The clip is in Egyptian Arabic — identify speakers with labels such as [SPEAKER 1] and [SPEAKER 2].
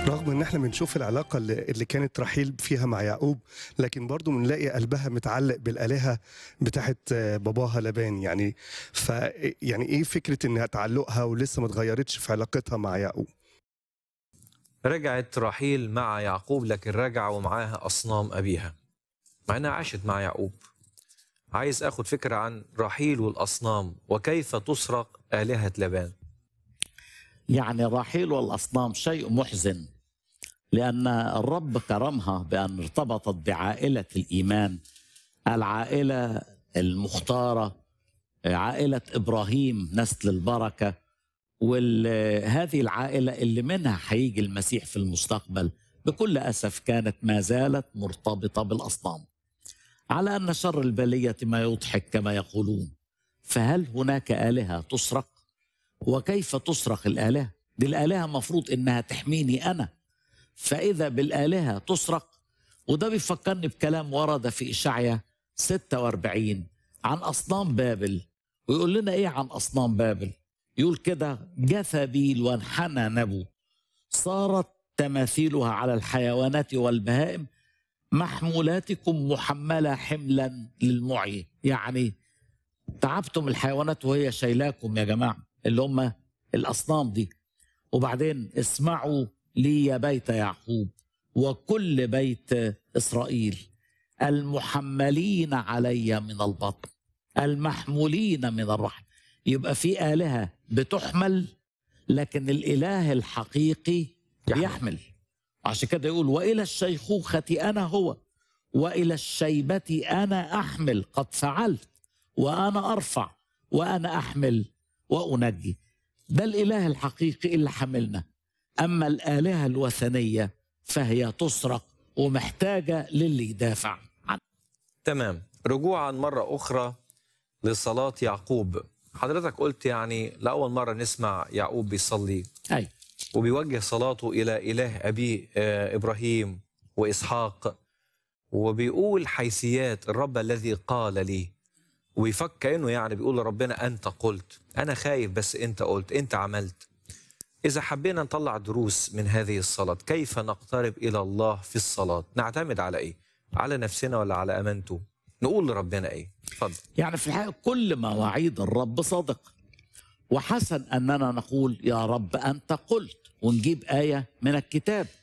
[SPEAKER 1] رغم ان احنا بنشوف العلاقه اللي, اللي كانت رحيل فيها مع يعقوب لكن برضو بنلاقي قلبها متعلق بالالهه بتاعت باباها لبان يعني ف يعني ايه فكره انها تعلقها ولسه ما اتغيرتش في علاقتها مع يعقوب
[SPEAKER 2] رجعت رحيل مع يعقوب لكن رجع ومعاها أصنام أبيها مع أنها عاشت مع يعقوب عايز أخد فكرة عن رحيل والأصنام وكيف تسرق آلهة لبان
[SPEAKER 3] يعني راحيل والأصنام شيء محزن لأن الرب كرمها بأن ارتبطت بعائلة الإيمان العائلة المختارة عائلة إبراهيم نسل البركة وهذه العائلة اللي منها هيجي المسيح في المستقبل بكل أسف كانت ما زالت مرتبطة بالأصنام على أن شر البلية ما يضحك كما يقولون فهل هناك آلهة تسرق؟ وكيف تسرق الآلهة؟ دي الآلهة مفروض إنها تحميني أنا فإذا بالآلهة تسرق وده بيفكرني بكلام ورد في إشعيا 46 عن أصنام بابل ويقول لنا إيه عن أصنام بابل؟ يقول كده جثبيل وانحنى نبو صارت تماثيلها على الحيوانات والبهائم محمولاتكم محملة حملا للمعي يعني تعبتم الحيوانات وهي شايلاكم يا جماعة اللي هم الأصنام دي وبعدين اسمعوا لي يا بيت يعقوب وكل بيت إسرائيل المحملين علي من البطن المحمولين من الرحم يبقى في آلهة بتحمل لكن الإله الحقيقي
[SPEAKER 2] يحمل.
[SPEAKER 3] يحمل عشان كده يقول وإلى الشيخوخة أنا هو وإلى الشيبة أنا أحمل قد فعلت وأنا أرفع وأنا أحمل وأنجي ده الإله الحقيقي اللي حملنا أما الآلهة الوثنية فهي تسرق ومحتاجة للي يدافع عنها
[SPEAKER 2] تمام رجوعا مرة أخرى لصلاة يعقوب حضرتك قلت يعني لأول مرة نسمع يعقوب بيصلي
[SPEAKER 3] أي
[SPEAKER 2] وبيوجه صلاته إلى إله أبيه آه، إبراهيم وإسحاق وبيقول حيثيات الرب الذي قال لي ويفكر كأنه يعني بيقول لربنا أنت قلت أنا خايف بس أنت قلت أنت عملت إذا حبينا نطلع دروس من هذه الصلاة كيف نقترب إلى الله في الصلاة نعتمد على إيه على نفسنا ولا على أمانته نقول لربنا إيه اتفضل
[SPEAKER 3] يعني في الحقيقة كل مواعيد الرب صادق وحسن أننا نقول يا رب أنت قلت ونجيب آية من الكتاب